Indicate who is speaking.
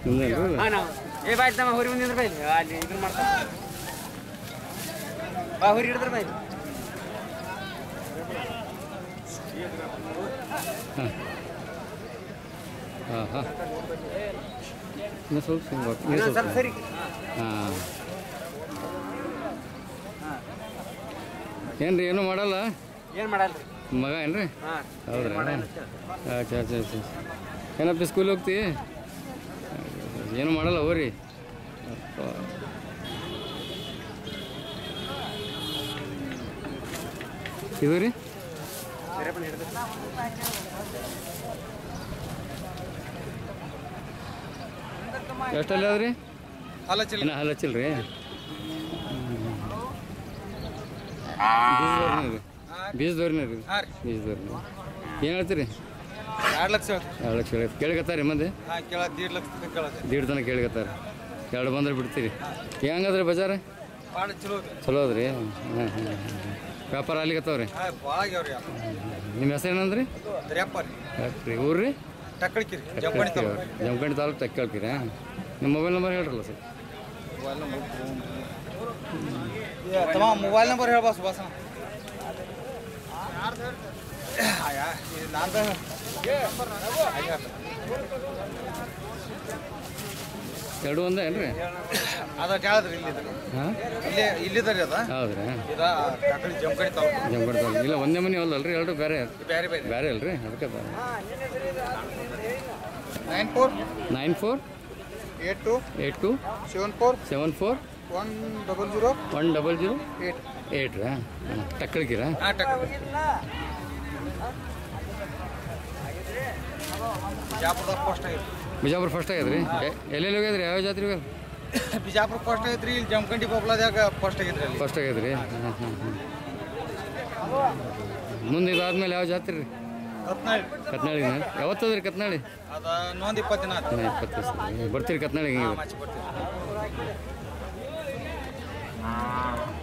Speaker 1: ನಿಮ್ದೇನ್ರಿ
Speaker 2: ಹಾ ನಾವು ಏ ಬಾಯ್ ತಮ್ಮ ಹುರಿ ಬಂದಿದ್ರ ಬೈ ಅಲ್ಲಿ ಇದನ್ನ ಮಾಡ್ತಾರೆ ಬಾ ಹುರಿ ಹಿಡಿದ್ರ ಬೈ
Speaker 1: ಹಾಂ ಹಾಂ ಇನ್ನೂ ಸ್ವಲ್ಪ ಸಿಗ್ಬೇಕು ಇನ್ನೂ
Speaker 2: ಇನ್ನೊಂದ್
Speaker 1: ಸ್ವಲ್ಪ
Speaker 2: ಸ್ವಲ್ಪ ಸರಿ
Speaker 1: ಹಾಂ ಏನ್ರಿ ಏನೂ ಮಾಡಲ್ಲ
Speaker 2: ಏನ್ ಮಾಡಲ್ರಿ
Speaker 1: ಮಗ ಏನ್ರಿ
Speaker 2: ಹಾ
Speaker 1: ಹೌದ್ರಾ ಅಚ್ಚಾ ಅಚ್ಚಾ ಅಚ್ಚಾ ಏನಪ್ಪ ಸ್ಕೂಲ್ ಹೋಗ್ತಿ ಏನು ಮಾಡಲ್ಲ ಹೋರಿ ಅಪ್ಪ. ಇದು ರೀ
Speaker 2: ಬೇರೆ ಬಂದು ಹಿಡಿದ್ರ
Speaker 1: ಎಷ್ಟಲ್ಲಿ ಅದ್ರಿ
Speaker 2: ಅಲ್ಲ ಚಿಲ್ಲ
Speaker 1: ಇನ್ನು ಹಲ್ ಹಚ್ಚಿಲ್ಲ ರೀ ಬೀಜದವ್ರಿನ ರೀ
Speaker 2: ಹಾಂ ರೀ
Speaker 1: ಬೀಜದವ್ರಿನ ಏನು ಹೇಳ್ತೀರಿ
Speaker 2: ಎರಡು ಲಕ್ಷ
Speaker 1: ಎರಡು ಲಕ್ಷ ಹೇಳಿ ಕೇಳಿಕತ್ತಾರೆ ಮಂದಿ
Speaker 2: ಹಾಂ ಕೇಳ ದೀಡ್ ಲಕ್ಷ ಕೇಳತ್ತೆ
Speaker 1: ದೀಡ್ ತನಕ ಕೇಳಿಕತ್ತಾರೆ ಎರಡು ಬಂದ್ರೆ ಬಿಡ್ತೀರಿ ಹೆಂಗದ್ರಿ ಬಜಾರ
Speaker 2: ಭಾಳ ಚಲೋ
Speaker 1: ಚಲೋ ಅದ್ರಿ ಹಾಂ ಹಾಂ ಹಾಂ ವ್ಯಾಪಾರ ಅಲ್ಲಿಗತ್ತವ್ರಿ
Speaker 2: ಹಾಂ ಭಾಳ ಆಗ್ಯಾವ್ರಿ
Speaker 1: ನಿಮ್ಮ ಹೆಸರು ಏನಂದ್ರಿ
Speaker 2: ದರ್ಯಪ್ಪ ರೀ
Speaker 1: ಫ್ಯಾಕ್ಟ್ರಿ ಊರ್ರಿ
Speaker 2: ಟಕ್ಕಳಿಕಿರಿ ಜಂಪಣಿ ತಗೊಂಡ್ರಿ
Speaker 1: ಜಮಖಂಡಿ ತಾಲೂಕು ತಕ್ಕಳ್ತೀರಾ ನಿಮ್ಮ ಮೊಬೈಲ್ ನಂಬರ್ ಹೇಳ್ರಲ್ಲ ಸರ್
Speaker 2: ತಮ್ಮ ಮೊಬೈಲ್ ನಂಬರ್ ಹೇಳ್ಬಾ ಸುಭಾಸ ನಂದ
Speaker 1: ಎರಡು ಒಂದೇ ಏನ್ರಿ
Speaker 2: ಅದ ಕೇಳಿದ್ರಿ ಇಲ್ಲಿದ್ರಿ
Speaker 1: ಹಾಂ
Speaker 2: ಇಲ್ಲಿ ಇಲ್ಲಿದ್ರಿ ಅದ
Speaker 1: ಹೌದ್ರಿ
Speaker 2: ಇದ ಟಕ್ಕಳಿ ಜಂಪಣಿ ತಾಲೂಕು
Speaker 1: ಜಮಖಂಡಿ ತಾಲೂಕು ಇಲ್ಲ ಒಂದೇ ಮನೆ ಅಲ್ಲಲ್ರಿ ಎರಡು ಬೇರೆ
Speaker 2: ಬೇರೆ ಬೇರೆ
Speaker 1: ಬೇರೆ ಅಲ್ರಿ ಅದಕ್ಕೆ ಬೇರೆ
Speaker 2: nine four
Speaker 1: nine four
Speaker 2: eight two
Speaker 1: eight two
Speaker 2: seven four
Speaker 1: seven four
Speaker 2: one double zero
Speaker 1: one double zero
Speaker 2: eight
Speaker 1: eight ರೀ ಟಕ್ಕಳಿಗಿರಾ
Speaker 2: ಹಾಂ ಟಕ್ಕಳಿ ಬಿಜಾಪುರದಾಗ ಪೋಸ್ಟ್ ಆಗೈತಿ
Speaker 1: ಬಿಜಾಪುರ ಫಸ್ಟ್ ಆಗ್ಯದ್ರಿ ಎಲ್ಲೆಲ್ಲಿ ಹೋಗ್ಯದ್ರಿ ಯಾವ ಜಾತ್ರೆ ಹೋಗ್ಯದ
Speaker 2: ಬಿಜಾಪುರ ಪೋಸ್ಟ್ ಆಗೈತ್ರಿ ಇಲ್ಲಿ ಜಮಖಂಡಿ ಬೊಬ್ಲಾದಾಗ ಪೋಸ್ಟ್ ಆಗೈತ್ರಿ ಅಲ್ಲಿ
Speaker 1: ಫಸ್ಟ್ ಆಗ್ಯದ್ರಿ ಹಾಂ ಹಾಂ ಹಾಂ ಮುಂದೆ ಇದಾದ್ಮೇಲೆ ಯಾವ ಜಾತ್ರೆ ರೀ
Speaker 2: ಹತ್ನಾಳಿ
Speaker 1: ಕತ್ನಾಳಿನ ಯಾವತ್ತದ್ರಿ ಕತ್ನಾಳಿ
Speaker 2: ಅದ ಇನ್ನೊಂದು ಇಪ್ಪತ್ತು ದಿನ ಆಯ್ತು
Speaker 1: ದಿನ ಇಪ್ಪತ್ತು ದಿವಸ ಬರ್ತೀರಿ ಕತ್ನಾಳಿಗೆ ಹಿಂಗೆ
Speaker 2: ಮಚ್ಚಿ ಬರ್ತೀವಿ